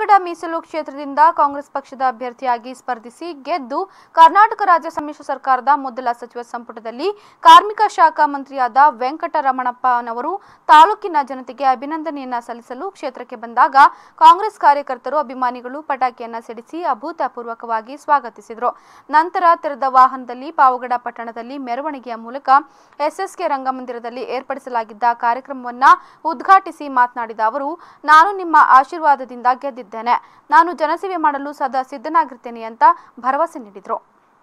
ಪಾವಗಡ ಮೀಸಲು ಕ್ಷೇತ್ರದಿಂದ ಕಾಂಗ್ರೆಸ್ ಪಕ್ಷದ ಅಭ್ಯರ್ಥಿಯಾಗಿ ಸ್ಪರ್ಧಿಸಿ ಗೆದ್ದು ಕರ್ನಾಟಕ ರಾಜ್ಯ ಸಮ್ಮಿಶ್ರ ಸರ್ಕಾರದ ಮೊದಲ ಸಚಿವ ಸಂಪುಟದಲ್ಲಿ ಕಾರ್ಮಿಕ ಶಾಖಾ ಮಂತ್ರಿಯಾದ ವೆಂಕಟರಮಣಪ್ಪನವರು ತಾಲೂಕಿನ ಜನತೆಗೆ ಅಭಿನಂದನೆಯನ್ನ ಸಲ್ಲಿಸಲು ಕ್ಷೇತ್ರಕ್ಕೆ ಬಂದಾಗ ಕಾಂಗ್ರೆಸ್ ಕಾರ್ಯಕರ್ತರು ಅಭಿಮಾನಿಗಳು ಪಟಾಕಿಯನ್ನ ಸಿಡಿಸಿ ಅಭೂತಪೂರ್ವಕವಾಗಿ ಸ್ವಾಗತಿಸಿದರು ನಂತರ ತೆರೆದ ವಾಹನದಲ್ಲಿ ಪಾವಗಡ ಪಟ್ಟಣದಲ್ಲಿ ಮೆರವಣಿಗೆಯ ಮೂಲಕ ಎಸ್ಎಸ್ಕೆ ರಂಗಮಂದಿರದಲ್ಲಿ ಏರ್ಪಡಿಸಲಾಗಿದ್ದ ಕಾರ್ಯಕ್ರಮವನ್ನ ಉದ್ಘಾಟಿಸಿ ಮಾತನಾಡಿದ ಅವರು ನಾನು ನಿಮ್ಮ ಆಶೀರ್ವಾದದಿಂದ ಗೆದ್ದಿದ್ದೇನೆ ನಾನು ಜನಸೇವೆ ಮಾಡಲು ಸದಾ ಸಿದ್ಧನಾಗಿರ್ತೇನೆ ಅಂತ ಭರವಸೆ ನೀಡಿದರು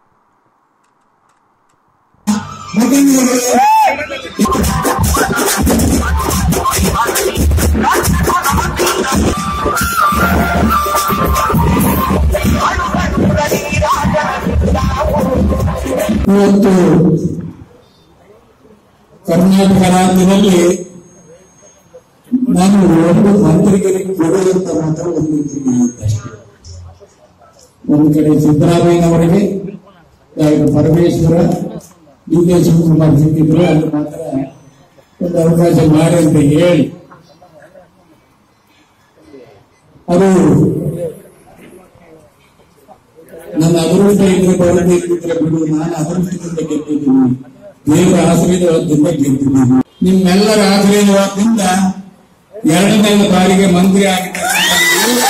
ಇವತ್ತು ಕರ್ನಾಟಕ ರಾಜ್ಯದಲ್ಲಿ ನಾನು ಒಂದು ಮಂತ್ರಿಗಳಿಗೆ ಕೊಡುವಂತ ಮಾತ್ರ ಒಂದು ರೀತಿ ಅಷ್ಟೇ ಒಂದು ಕಡೆ ಸಿದ್ದರಾಮಯ್ಯನವರಿಗೆ doctor Parameshwara D K Shivakumar ಸಿಕ್ಕಿದ್ರು ಅದು ಮಾತ್ರ ಒಂದು ಅವಕಾಶ ಮಾಡಿ ಅಂತ ಹೇಳಿ ಅದು ನನ್ನ ಅದೃಷ್ಟ ಇದ್ರೆ ಬರುತ್ತೆ ಇದ್ರೆ ಬಿಡು ನಾನು ಅದೃಷ್ಟದಿಂದ ಗೆದ್ದಿದ್ದೀನಿ ದೇವರ ಆಶೀರ್ವಾದದಿಂದ ಗೆದ್ದಿದ್ದೀನಿ ನಿಮ್ಮೆಲ್ಲರ ಆಶೀರ್ವಾದದಿಂದ ಎರಡನೇ ಬಾರಿಗೆ ಮಂತ್ರಿ ಆಗಿರ್ತಕ್ಕಂಥ ನೀವು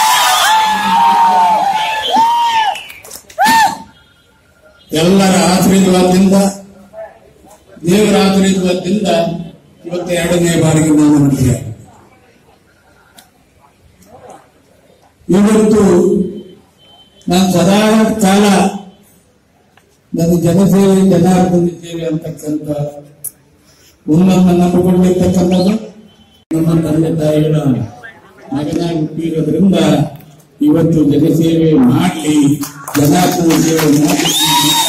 ಎಲ್ಲರ ಆಶೀರ್ವಾದದಿಂದ ದೇವರ ಆಶೀರ್ವಾದದಿಂದ ಇವತ್ತು ಎರಡನೇ ಬಾರಿಗೆ ನಾನು ಮಂತ್ರಿ ಆಗಿದ್ದೀನಿ. ಇವತ್ತು ನಾನು ಸದಾ ಕಾಲ ನನ್ನ ಜನಸೇವೆ ಜನಾರ್ದನ ಸೇವೆ ಅಂತಕ್ಕಂಥ ಉನ್ನತ ನಂಬಿಕೊಂಡಿರ್ತಕ್ಕಂಥದ್ದು ನಮ್ಮ ತಂದೆ ತಾಯಿಗಳ ಮಗನಾಗಿ ಹುಟ್ಟಿರೋದ್ರಿಂದ ಇವತ್ತು ಜನಸೇವೆ ಮಾಡಲಿ ಜನಾರ್ದನ ಸೇವೆ ಮಾಡಲಿ